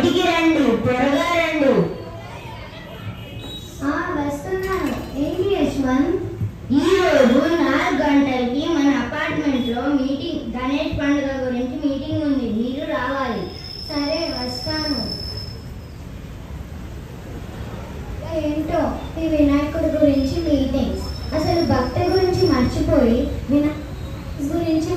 బయటికి రండి త్వరగా రండి ఆ, వస్తున్నాను ఏంటి యశ్వంత్ ఈ రోజు నాలుగు గంటలకి మన అపార్ట్మెంట్ లో మీటింగ్ గణేష్ పండుగ గురించి మీటింగ్ ఉంది మీరు రావాలి సరే వస్తాను ఏంటో ఈ వినాయకుడి గురించి మీటింగ్స్ అసలు భక్తి గురించి మర్చిపోయి వినా గురించి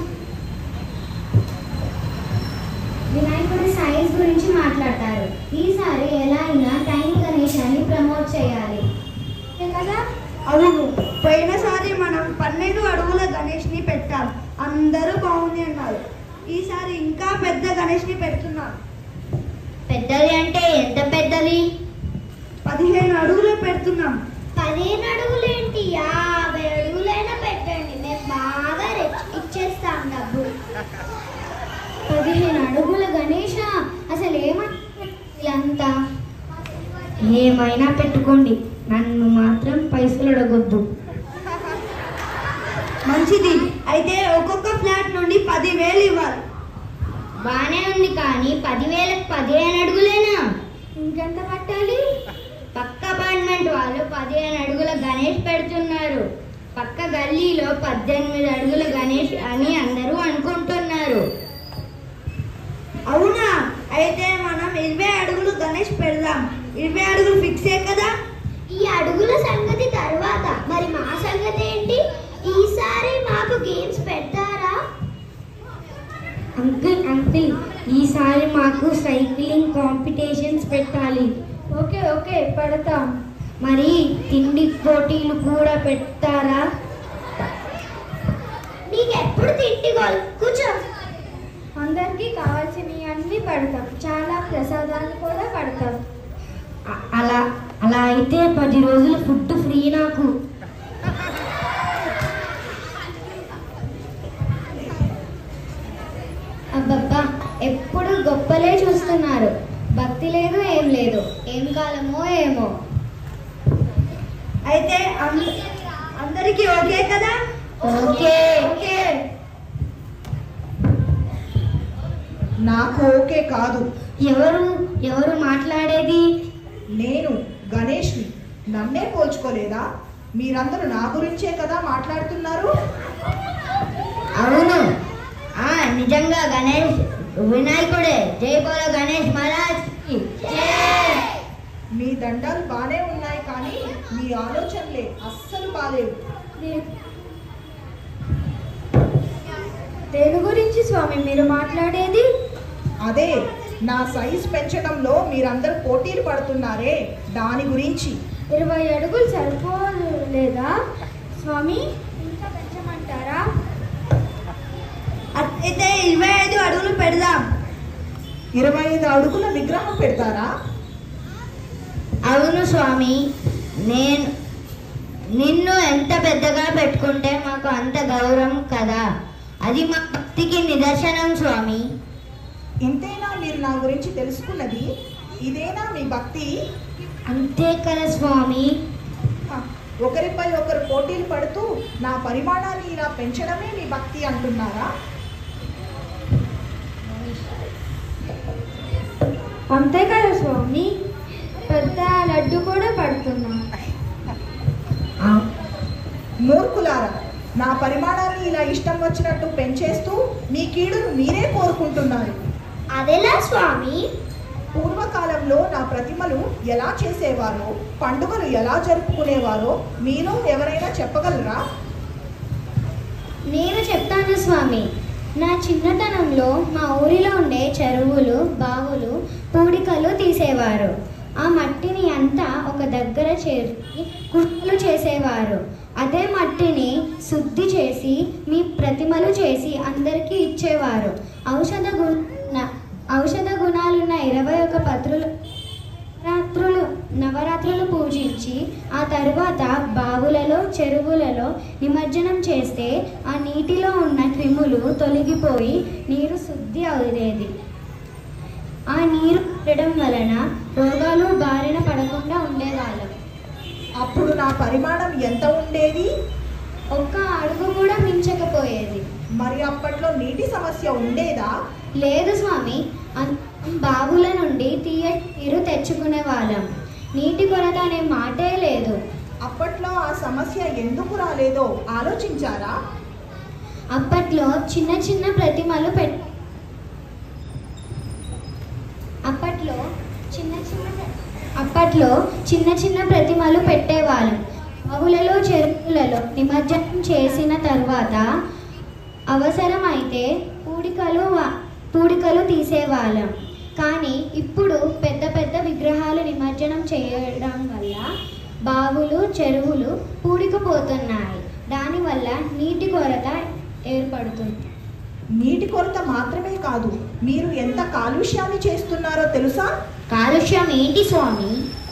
వినాయకుడి సైజ్ గురించి మాట్లాడతారు ఈసారి ఎలా అయినా టైం గణేశాన్ని ప్రమోట్ చేయాలి అంతే కదా అవును పోయినసారి మనం పన్నెండు అడుగుల గణేష్ని పెట్టాం అందరూ బాగుంది అన్నారు ఈసారి ఇంకా పెద్ద గణేష్ని పెడుతున్నాం పెద్దది అంటే ఎంత పెద్దది పదిహేను అడుగులు పెడుతున్నాం పదిహేను అడుగులు ఏంటి యాభై అడుగులైనా పెట్టండి మేము బాగా రెచ్- ఇచ్చేస్తాం డబ్బు పదిహేను అడుగుల గణేష అసలు ఏమంతా ఏమైనా పెట్టుకోండి నన్ను మాత్రం పైసలు అడగొద్దు మంచిది అయితే ఒక్కొక్క ఫ్లాట్ నుండి పదివేలు ఇవ్వాలి బానే ఉంది కానీ పదివేలకు పదిహేను అడుగులేనా ఇంకెంత పట్టాలి పక్క అపార్ట్మెంట్ వాళ్ళు పదిహేను అడుగుల గణేష్ పెడుతున్నారు పక్క గల్లీలో పద్దెనిమిది అడుగుల గణేష్ అని అందరూ అనుకుంటున్నారు అవునా అయితే మనం ఇరవై అడుగులు గణేష్ పెడదాం ఇరవై అడుగులు ఫిక్సే కదా ఈ అడుగుల సంగతి తర్వాత మరి మా సంగతి ఏంటి ఈసారి మాకు గేమ్స్ పెడతారా అంకుల్ అంకుల్ ఈసారి మాకు సైక్లింగ్ కాంపిటీషన్స్ పెట్టాలి ఓకే ఓకే పెడతాం మరి తిండి పోటీలు కూడా పెడతారా నీకెప్పుడు తిండి గోల్ కూర్చో అందరికీ కావాల్సినవి అన్ని పెడతాం చాలా ప్రసాదాలు కూడా పెడతాం అ- అలా అలా అయితే పది రోజులు ఫుడ్ ఫ్రీ నాకు అబ్బబ్బా ఎప్పుడు గొప్పలే చూస్తున్నారు భక్తి లేదు ఏం లేదు ఏం కాలమో ఏమో అయితే అంద- అందరికీ ఓకే కదా ఓకే ఓకే నాకు ఓకే కాదు ఎవరు ఎవరు మాట్లాడేది నేను గణేష్ని నన్నే పోల్చుకోలేదా మీరందరూ నా గురించే కదా మాట్లాడుతున్నారు అవును ఆ నిజంగా గణేష్ వినాయకుడే జై బోలో గణేష్ మహారాజ్ కి జై. మీ దండాలు బానే ఉన్నాయి కానీ మీ ఆలోచనలే అస్సలు బాలేవు దేని గురించి స్వామి మీరు మాట్లాడేది అదే నా సైజ్ పెంచడంలో మీరందరూ పోటీలు పడుతున్నారే దాని గురించి ఇరవై అడుగులు సరిపోలేదా స్వామి ఇంకా పెంచమంటారా అయితే ఇరవై ఐదు అడుగులు పెడదాం ఇరవై ఐదు అడుగుల విగ్రహం పెడతారా అవును స్వామి నేను నిన్ను ఎంత పెద్దగా పెట్టుకుంటే మాకు అంత గౌరవం కదా అది మా భక్తికి నిదర్శనం స్వామి ఇంతేనా మీరు నా గురించి తెలుసుకున్నది ఇదేనా మీ భక్తి అంతే కదా స్వామి హ, ఒకరిపై ఒకరు పోటీలు పడుతూ నా పరిమాణాన్ని ఇలా పెంచడమే మీ భక్తి అంటున్నారా అంతే కదా స్వామి పెద్ద లడ్డు కూడా పడుతున్నాం ఆ, మూర్ఖులారా నా పరిమాణాన్ని ఇలా ఇష్టం వచ్చినట్టు పెంచేస్తూ మీ కీడును మీరే కోరుకుంటున్నారు అదెలా స్వామి పూర్వకాలంలో నా ప్రతిమలు ఎలా చేసేవారో పండుగలు ఎలా జరుపుకునేవారో మీలో ఎవరైనా చెప్పగలరా నేను చెప్తాను స్వామి నా చిన్నతనంలో మా ఊరిలో ఉండే చెరువులు బావులు పూడికలు తీసేవారు ఆ మట్టిని అంతా ఒక దగ్గర చేర్చి కుండలు చేసేవారు అదే మట్టిని శుద్ధి చేసి మీ ప్రతిమలు చేసి అందరికీ ఇచ్చేవారు ఔషధ గుణ ఔషధ గుణాలున్న ఇరవై ఒక పత్రులు నవరాత్రులు నవరాత్రులు పూజించి ఆ తరువాత బావులలో చెరువులలో నిమజ్జనం చేస్తే ఆ నీటిలో ఉన్న క్రిములు తొలగిపోయి నీరు శుద్ధి అయ్యేది ఆ నీరు ఉండడం వలన రోగాలు బారిన పడకుండా ఉండేవాళ్ళం అప్పుడు నా పరిమాణం ఎంత ఉండేది ఒక్క అడుగు కూడా మించకపోయేది మరి అప్పట్లో నీటి సమస్య ఉండేదా లేదు స్వామి అన్- బావుల నుండి తీయ తెచ్చుకునే వాళ్ళం నీటి కొరత అనే మాటే లేదు అప్పట్లో ఆ సమస్య ఎందుకు రాలేదో ఆలోచించారా అప్పట్లో చిన్న చిన్న ప్రతిమలు పెట్ అప్పట్లో చిన్న చిన్న ప్ర- అప్పట్లో చిన్న చిన్న ప్రతిమలు పెట్టేవాళ్ళం బావులలో చెరువులలో నిమజ్జనం చేసిన తర్వాత అవసరమైతే పూడికలు వా- పూడికలు తీసేవాళ్ళం కానీ ఇప్పుడు పెద్ద పెద్ద విగ్రహాలు నిమజ్జనం చేయడం వల్ల బావులు చెరువులు పూడికపోతున్నాయి దానివల్ల నీటి కొరత ఏర్పడుతుంది నీటి కొరత మాత్రమే కాదు మీరు ఎంత కాలుష్యాన్ని చేస్తున్నారో తెలుసా కాలుష్యం ఏంటి స్వామి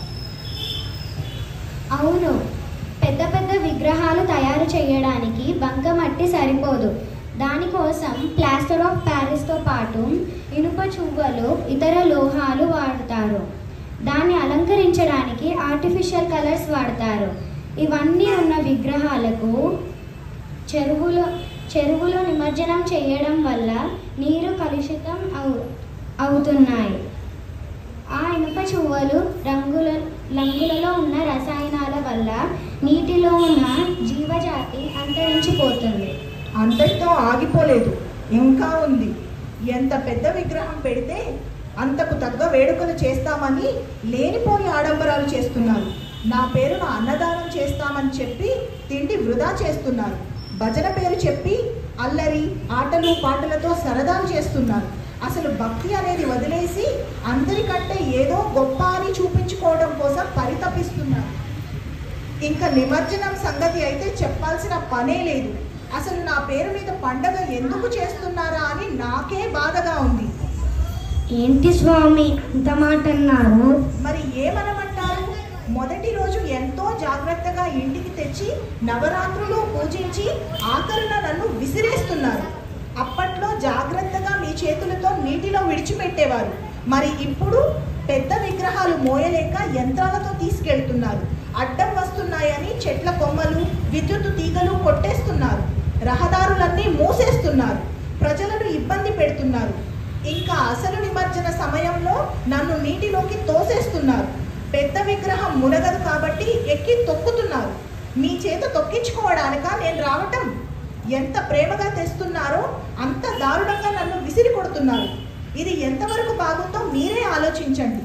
అవును పెద్ద పెద్ద విగ్రహాలు తయారు చేయడానికి బంకమట్టి సరిపోదు దానికోసం ప్లాస్టర్ ఆఫ్ ప్యారిస్తో పాటు ఇనుప చువ్వలు ఇతర లోహాలు వాడతారు దాన్ని అలంకరించడానికి ఆర్టిఫిషియల్ కలర్స్ వాడతారు ఇవన్నీ ఉన్న విగ్రహాలకు చెరువులో చెరువులో నిమజ్జనం చేయడం వల్ల నీరు కలుషితం అవు అవుతున్నాయి ఆ ఇనుప చువ్వలు రంగుల రంగులలో ఉన్న రసాయనాల వల్ల నీటిలో ఉన్న జీవజాతి అంతరించిపోతుంది అంతటితో ఆగిపోలేదు ఇంకా ఉంది ఎంత పెద్ద విగ్రహం పెడితే అంతకు తగ్గ వేడుకలు చేస్తామని లేనిపోని ఆడంబరాలు చేస్తున్నారు నా పేరున అన్నదానం చేస్తామని చెప్పి తిండి వృధా చేస్తున్నారు భజన పేరు చెప్పి అల్లరి ఆటలు పాటలతో సరదాలు చేస్తున్నారు అసలు భక్తి అనేది వదిలేసి అందరికంటే ఏదో గొప్ప అని చూపించుకోవడం కోసం పరితపిస్తున్నారు ఇంకా నిమజ్జనం సంగతి అయితే చెప్పాల్సిన పనే లేదు అసలు నా పేరు మీద పండగ ఎందుకు చేస్తున్నారా అని నాకే బాధగా ఉంది ఏంటి స్వామి ఇంత మాట అన్నారు మరి ఏమనమంటారు మొదటి రోజు ఎంతో జాగ్రత్తగా ఇంటికి తెచ్చి నవరాత్రులు పూజించి ఆఖరున నన్ను విసిరేస్తున్నారు అప్పట్లో జాగ్రత్తగా మీ చేతులతో నీటిలో విడిచిపెట్టేవారు మరి ఇప్పుడు పెద్ద విగ్రహాలు మోయలేక యంత్రాలతో తీసుకెళ్తున్నారు అడ్డం వస్తున్నాయని చెట్ల కొమ్మలు విద్యుత్ తీగలు కొట్టేస్తున్నారు రహదారులన్నీ మూసేస్తున్నారు ప్రజలను ఇబ్బంది పెడుతున్నారు ఇంకా అసలు నిమజ్జన సమయంలో నన్ను నీటిలోకి తోసేస్తున్నారు పెద్ద విగ్రహం మునగదు కాబట్టి ఎక్కి తొక్కుతున్నారు మీ చేత తొక్కించుకోవడానిక నేను రావటం ఎంత ప్రేమగా తెస్తున్నారో అంత దారుణంగా నన్ను విసిరి కొడుతున్నారు ఇది ఎంతవరకు బాగుందో మీరే ఆలోచించండి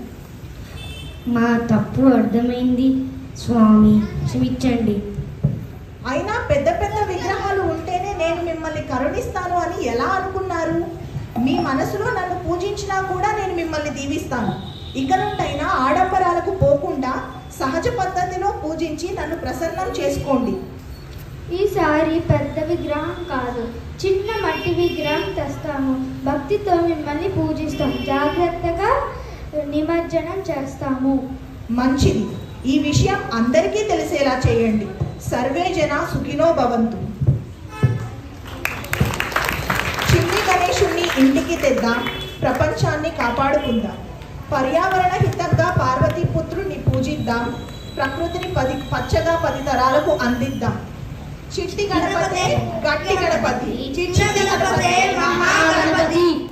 మా తప్పు అర్థమైంది స్వామి క్షమించండి అయినా పెద్ద పెద్ద విగ్రహాలు ఉంటేనే నేను మిమ్మల్ని కరుణిస్తాను అని ఎలా అనుకున్నారు మీ మనసులో నన్ను పూజించినా కూడా నేను మిమ్మల్ని దీవిస్తాను ఇక నుండైనా ఆడంబరాలకు పోకుండా సహజ పద్ధతిలో పూజించి నన్ను ప్రసన్నం చేసుకోండి ఈసారి పెద్ద విగ్రహం కాదు చిన్న మట్టి విగ్రహం తెస్తాము భక్తితో మిమ్మల్ని పూజిస్తాం జాగ్రత్తగా నిమజ్జనం చేస్తాము మంచిది ఈ విషయం అందరికీ తెలిసేలా చేయండి సర్వే జన సుఖినో భవంతు చిన్ని గణేశుణ్ణి ఇంటికి తెద్దాం ప్రపంచాన్ని కాపాడుకుందాం పర్యావరణ హితంగా పార్వతీ పుత్రుణ్ణి పూజిద్దాం ప్రకృతిని పది పచ్చగా పది తరాలకు అందిద్దాం చిట్టి గణపతి గట్టి గణపతి చిన్న గణపతే మహాగణపతి